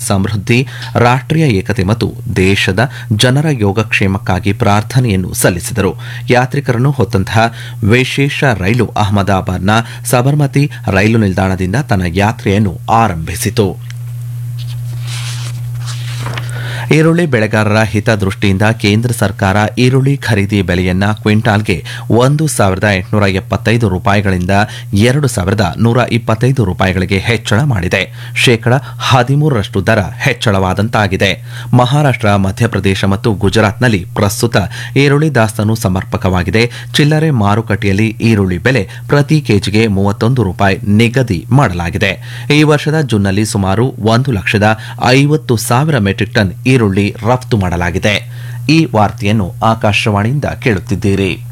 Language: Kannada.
ಸಮೃದ್ಧಿ ರಾಷ್ಟ್ರೀಯ ಏಕತೆ ಮತ್ತು ದೇಶದ ಜನರ ಯೋಗಕ್ಷೇಮಕ್ಕಾಗಿ ಪ್ರಾರ್ಥನೆಯನ್ನು ಸಲ್ಲಿಸಿದರು ಯಾತ್ರಿಕರನ್ನು ಹೊತ್ತಂತಹ ವಿಶೇಷ ರೈಲು ಅಹಮದಾಬಾದ್ನ ಸಬರ್ಮತಿ ರೈಲು ನಿಲ್ದಾಣದಿಂದ ತನ್ನ ಯಾತ್ರೆಯನ್ನು ಆರಂಭಿಸಿತು ಈರುಳ್ಳಿ ಬೆಳೆಗಾರರ ಹಿತದೃಷ್ಟಿಯಿಂದ ಕೇಂದ್ರ ಸರ್ಕಾರ ಈರುಳ್ಳಿ ಖರೀದಿ ಬೆಲೆಯನ್ನ ಕ್ವಿಂಟಾಲ್ಗೆ ಒಂದು ಸಾವಿರದ ಎಂಟುನೂರ ಎಪ್ಪತ್ತೈದು ರೂಪಾಯಿಗಳಿಂದ ಎರಡು ಸಾವಿರದ ನೂರ ಇಪ್ಪತ್ತೈದು ರೂಪಾಯಿಗಳಿಗೆ ಹೆಚ್ಚಳ ಮಾಡಿದೆ ಶೇಕಡ ಹದಿಮೂರರಷ್ಟು ದರ ಹೆಚ್ಚಳವಾದಂತಾಗಿದೆ ಮಹಾರಾಷ್ಟ್ರ ಮಧ್ಯಪ್ರದೇಶ ಮತ್ತು ಗುಜರಾತ್ನಲ್ಲಿ ಪ್ರಸ್ತುತ ಈರುಳ್ಳಿ ದಾಸ್ತಾನು ಸಮರ್ಪಕವಾಗಿದೆ ಚಿಲ್ಲರೆ ಮಾರುಕಟ್ಟೆಯಲ್ಲಿ ಈರುಳ್ಳಿ ಬೆಲೆ ಪ್ರತಿ ಕೆಜಿಗೆ ಮೂವತ್ತೊಂದು ರೂಪಾಯಿ ನಿಗದಿ ಮಾಡಲಾಗಿದೆ ಈ ವರ್ಷದ ಜೂನ್ನಲ್ಲಿ ಸುಮಾರು ಒಂದು ಲಕ್ಷದ ಐವತ್ತು ಸಾವಿರ ಮೆಟ್ರಿಕ್ ಟನ್ ಈರುಳ್ಳಿ ರಫ್ತು ಮಾಡಲಾಗಿದೆ ಈ ವಾರ್ತೆಯನ್ನು ಆಕಾಶವಾಣಿಯಿಂದ ಕೇಳುತ್ತಿದ್ದೀರಿ